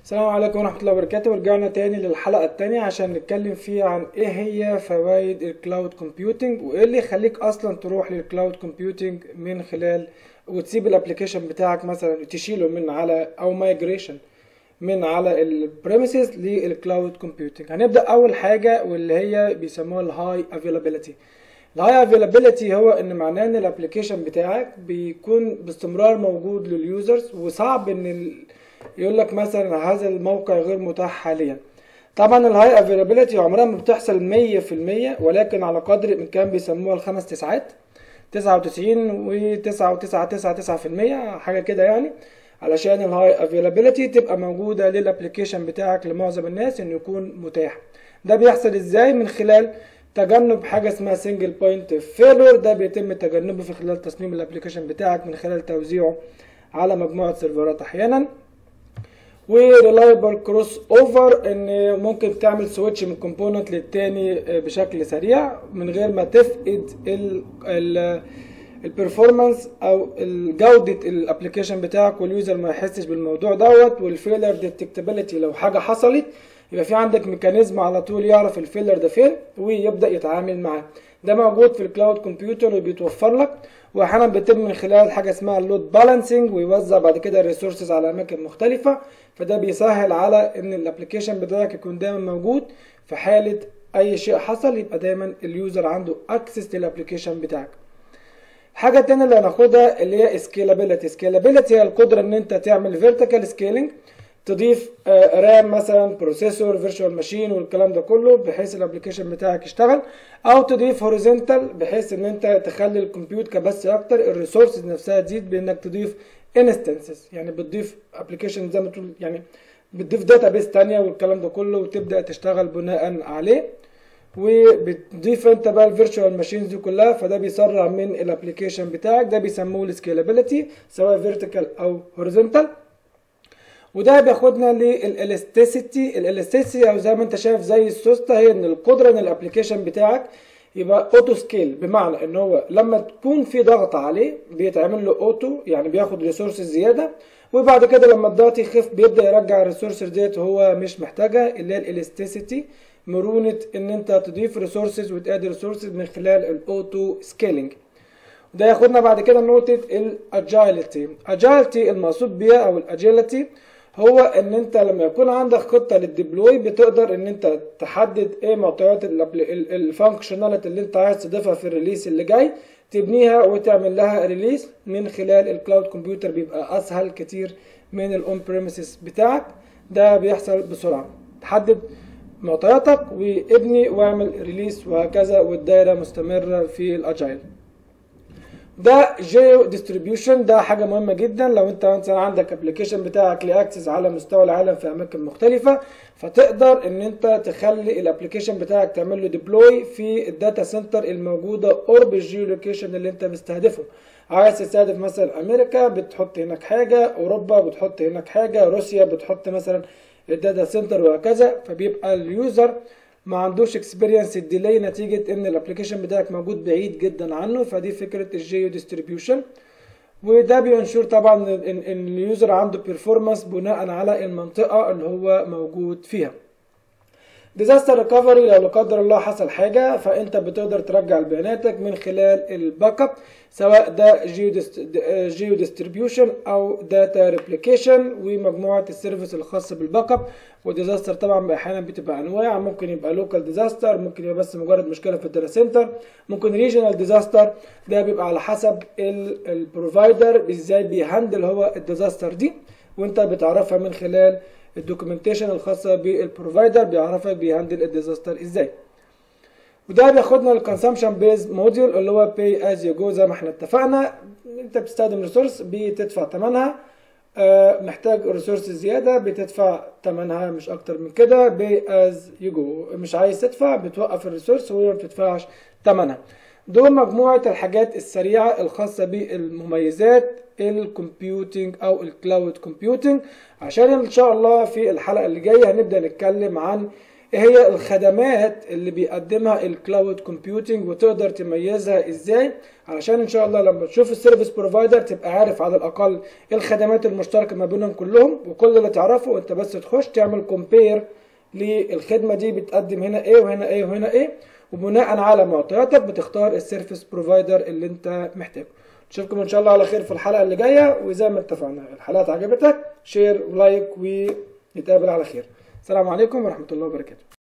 السلام عليكم ورحمة الله وبركاته ورجعنا تاني للحلقة التانية عشان نتكلم فيها عن ايه هي فوائد الكلاود كومبيوتنج وايه اللي يخليك اصلا تروح للكلاود كومبيوتنج من خلال وتسيب الابليكيشن بتاعك مثلا تشيله من على او مايجريشن من على البريميسز للكلاود كومبيوتنج هنبدأ اول حاجة واللي هي بيسموها الهاي افيلابيلتي الهاي افيلابيلتي هو ان معناه ان الابليكيشن بتاعك بيكون باستمرار موجود لليوزرز وصعب ان ال... يقول لك مثلا هذا الموقع غير متاح حاليا طبعا الهاي افيلابيلتي عمرها ما بتحصل مية في المية ولكن على قدر الامكان بيسموها الخمس تسعات تسعة وتسعين وتسعة وتسعة تسعة تسعة في المية حاجة كده يعني علشان الهاي افيلابيلتي تبقى موجودة للابليكيشن بتاعك لمعظم الناس انه يكون متاح ده بيحصل ازاي من خلال تجنب حاجه اسمها سنجل بوينت فيلور ده بيتم تجنبه في خلال تصميم الابليكيشن بتاعك من خلال توزيعه على مجموعه سيرفرات احيانا وريلايبل كروس اوفر ان ممكن تعمل سويتش من كومبوننت للتاني بشكل سريع من غير ما تفقد البرفورمانس او جوده الابليكيشن بتاعك واليوزر ما يحسش بالموضوع دوت والفيلر ديتكتابيلتي لو حاجه حصلت يبقى في عندك ميكانيزم على طول يعرف الفيلر ده فين ويبدا يتعامل معاه ده موجود في الكلاود كمبيوتر وبيتوفر لك واحيانا بيتم من خلال حاجه اسمها اللود بالانسنج ويوزع بعد كده الريسورسز على اماكن مختلفه فده بيسهل على ان الابلكيشن بتاعك يكون دايما موجود في حاله اي شيء حصل يبقى دايما اليوزر عنده اكسس للابلكيشن بتاعك الحاجه التانية اللي هناخدها اللي هي سكيلابيلتي سكيلابيلتي هي القدره ان انت تعمل فيرتيكال سكيلينج تضيف رام مثلا بروسيسور فيرتشوال ماشين والكلام ده كله بحيث الابلكيشن بتاعك يشتغل او تضيف هوريزونتال بحيث ان انت تخلي الكمبيوت كبس اكتر الريسورسز نفسها تزيد بانك تضيف انستنسز يعني بتضيف ابلكيشن زي ما تقول يعني بتضيف داتا بيس تانية والكلام ده كله وتبدا تشتغل بناء عليه وبتضيف انت بقى الفيرتشوال ماشينز دي كلها فده بيسرع من الابلكيشن بتاعك ده بيسموه السكيلابيلتي سواء فيرتيكال او هوريزونتال وده بياخدنا للالاستيسيتي الالاستيسيتي او زي ما انت شايف زي السوسته هي ان القدره ان الابلكيشن بتاعك يبقى اوتو سكيل بمعنى ان هو لما تكون في ضغط عليه بيتعمل له اوتو يعني بياخد ريسورسز زياده وبعد كده لما الضغط يخف بيبدا يرجع الريسورسز ديت هو مش محتاجها اللي هي الالاستيسيتي مرونه ان انت تضيف ريسورسز وتادي ريسورسز من خلال الاوتو سكيلينج ده ياخدنا بعد كده نقطه الاجايلتي اجايلتي المقصود بيها او الاجيلتي هو ان انت لما يكون عندك خطه للديبلوي بتقدر ان انت تحدد ايه معطيات الفانكشناليتي اللي انت عايز تضيفها في الريليس اللي جاي تبنيها وتعمل لها ريليس من خلال الكلاود كمبيوتر بيبقى اسهل كتير من الاون بريمسز بتاعك ده بيحصل بسرعه تحدد معطياتك وابني واعمل ريليس وهكذا والدايره مستمره في الاجايل ده جيو ديستريبيوشن ده حاجه مهمه جدا لو انت مثلا عندك ابلكيشن بتاعك لاكسس على مستوى العالم في اماكن مختلفه فتقدر ان انت تخلي الابلكيشن بتاعك تعمل له ديبلوي في الداتا سنتر الموجوده قرب الجيو لوكيشن اللي انت مستهدفه عايز تستهدف مثلا امريكا بتحط هناك حاجه اوروبا بتحط هناك حاجه روسيا بتحط مثلا الداتا سنتر وهكذا فبيبقى اليوزر ما عندوش اكسبيرينس الديلي نتيجه ان الابلكيشن بتاعك موجود بعيد جدا عنه فدي فكره الجيو ديستريبيوشن وده بينشر طبعا ان اليوزر عنده بيرفورمانس بناء على المنطقه اللي هو موجود فيها ديزاستر ريكفري لو لا قدر الله حصل حاجه فانت بتقدر ترجع بياناتك من خلال الباك اب سواء ده جيو جيو ديستريبيوشن او داتا ريبليكيشن ومجموعه السيرفيس الخاصه بالباك اب وديزاستر طبعا احيانا بتبقى انواع ممكن يبقى لوكال ديزاستر ممكن يبقى بس مجرد مشكله في الداتا سنتر ممكن ريجنال ديزاستر ده بيبقى على حسب البروفايدر ازاي بيهندل هو الديزاستر دي وانت بتعرفها من خلال الدوكيومنتيشن الخاصه بالبروفايدر بيعرفك بيهندل الديزاستر ازاي وده بياخدنا للكونسامشن بيز موديول اللي هو باي از يو جو زي ما احنا اتفقنا انت بتستخدم ريسورس بتدفع ثمنها اه محتاج ريسورس زياده بتدفع ثمنها مش اكتر من كده باي از يو جو مش عايز تدفع بتوقف الريسورس وما بتدفعش ثمنها دول مجموعة الحاجات السريعة الخاصة بالمميزات الكمبيوتنج او الكلاود كومبيوتنج عشان ان شاء الله في الحلقة اللي جاية هنبدأ نتكلم عن ايه هي الخدمات اللي بيقدمها الكلاود كومبيوتنج وتقدر تميزها ازاي علشان ان شاء الله لما تشوف السيرفيس بروفايدر تبقى عارف على الاقل ايه الخدمات المشتركه ما بينهم كلهم وكل اللي تعرفه انت بس تخش تعمل كومبير للخدمه دي بتقدم هنا ايه وهنا ايه وهنا ايه وبناء على معطياتك بتختار السيرفيس بروفايدر اللي انت محتاجه نشوفكم ان شاء الله على خير في الحلقه اللي جايه وزي ما اتفقنا الحلقات عجبتك شير ولايك ونتقابل على خير السلام عليكم ورحمه الله وبركاته